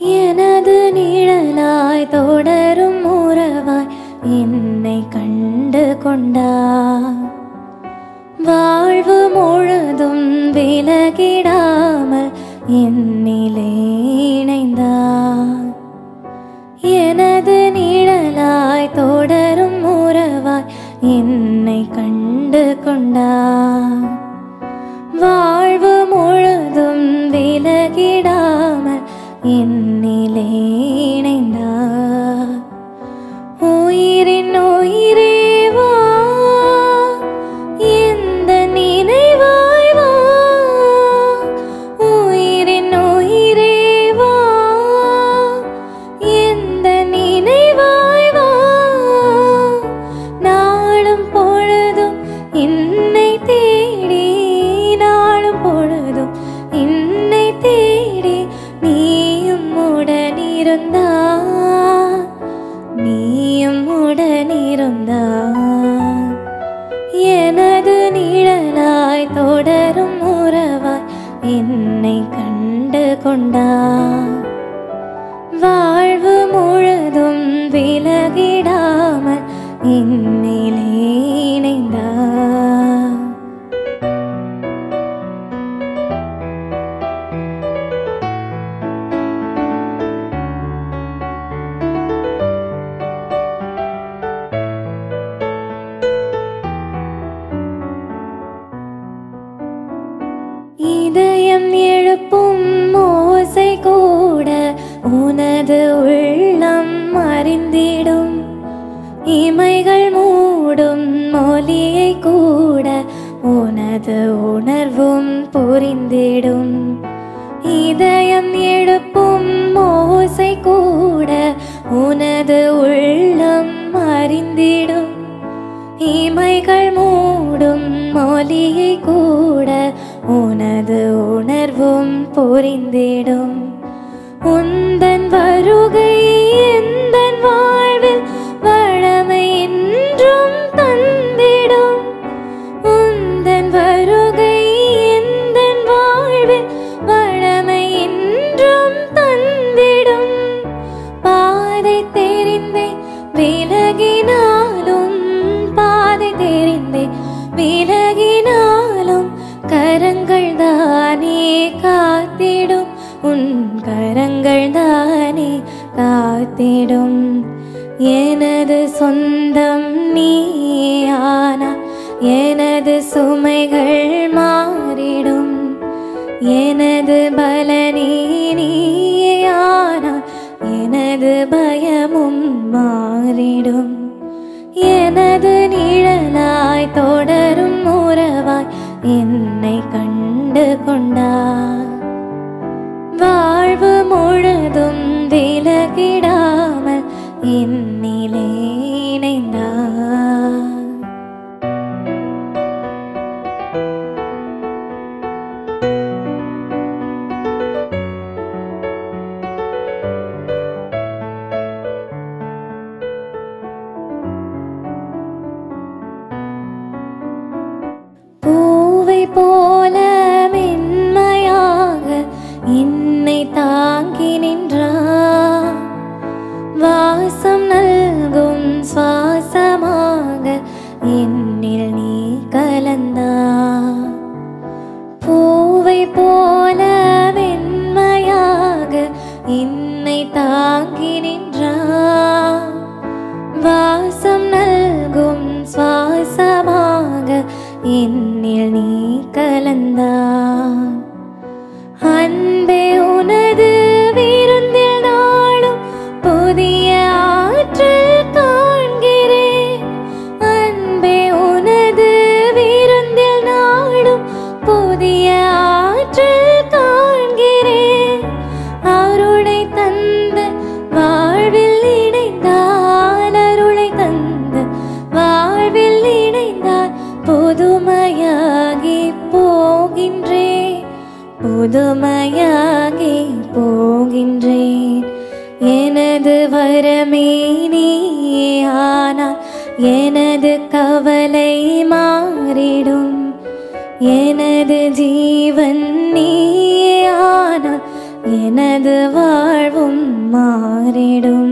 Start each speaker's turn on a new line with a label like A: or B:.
A: எனது நிழலாய் தொடரும் உறவாய் என்னை கண்டு கொண்டார் வாழ்வு முழுதும் விலகிடாமல் என்னிலே இணைந்தார் எனது நிழலாய் தொடரும் உறவாய் என்னை கண்டு கொண்டார் வாழ்வு முழுதும் விலகிடாமல் என்னிலே இணைந்தார் உயிரின் உயிரே வா எந்த நினைவாய் வா உயிரின் உயிரே வா எந்த நினைவாய் வா நாளும் பொழுதும் என்னை தேடி நாளும் பொழுதும் என்னை தேடி நீயும் உடனிருந்தா நீயும் உடனிருந்தா எனது நிழலாய் தொடரும் உறவாய் என்னை கண்டு கொண்டா வாழ்வு முழுதும் விலகிடாமல் என்னிலே இணைந்தா இதயம் எழுப்பும் ஓசை கூட உனது உள்ளம் அறிந்திடும் இமைகள் மூடும் மொழியை கூட உனது உணர்வும் புரிந்திடும் இதயம் எழுப்பும் ஓசை கூட உனது உள்ளம் அறிந்திடும் இமைகள் மூடும் மொழியை கூட உனது உணர்வும் புரிந்திடும் உந்தன் வருகை எந்தன் வாழ்வில் வளமை என்றும் தந்திடும் உந்தன் வருகை எந்தன் வாழ்வில் வளமை என்றும் தந்திடும் பாதை தெரிந்தே விலகினாலும் பாதை தெரிந்தே விலகினாலும் கரங்கள் தானே காத்திடும் உன் கரங்கள் தானே காத்திடும் எனது சொந்தம் நீயானா எனது சுமைகள் மாறிடும் எனது பலனே நீயானா எனது பயமும் மாறிடும் எனது நிழலாய் தொடரும் உறவாய் என்னை கண்டு கொண்டார் வாழ்வு முழுதும் விலகிடாமல் என்னிலே இணைந்தார் பூவை போல மென்மையாக என்னை தாங்கி நின்றார் வாசம் நல்கும் சுவாசமாக என்னில் நீ கலந்தார் பூவை போல வெண்மையாக என்னை தாங்கி நின்றார் வாசம் நல்கும் சுவாசமாக என்னில் நீ கலந்தார் அன்பே உனது விருந்தில் நாளும் புதிய ஆற்றல் காண்கிறேன் அன்பே உனது விருந்தில் நாளும் புதிய ஆற்றல் காண்கிறேன் அருளை தந்து வாழ்வில் இணைந்தால் அருளை தந்து வாழ்வில் இணைந்தால் புதுமையாகி போகின்றேன் புதுமையாகி போகின்றேன் எனது வரமே நீயே ஆனால் எனது கவலை மாறிடும் எனது ஜீவன் நீயே ஆனால் எனது வாழ்வும் மாறிடும்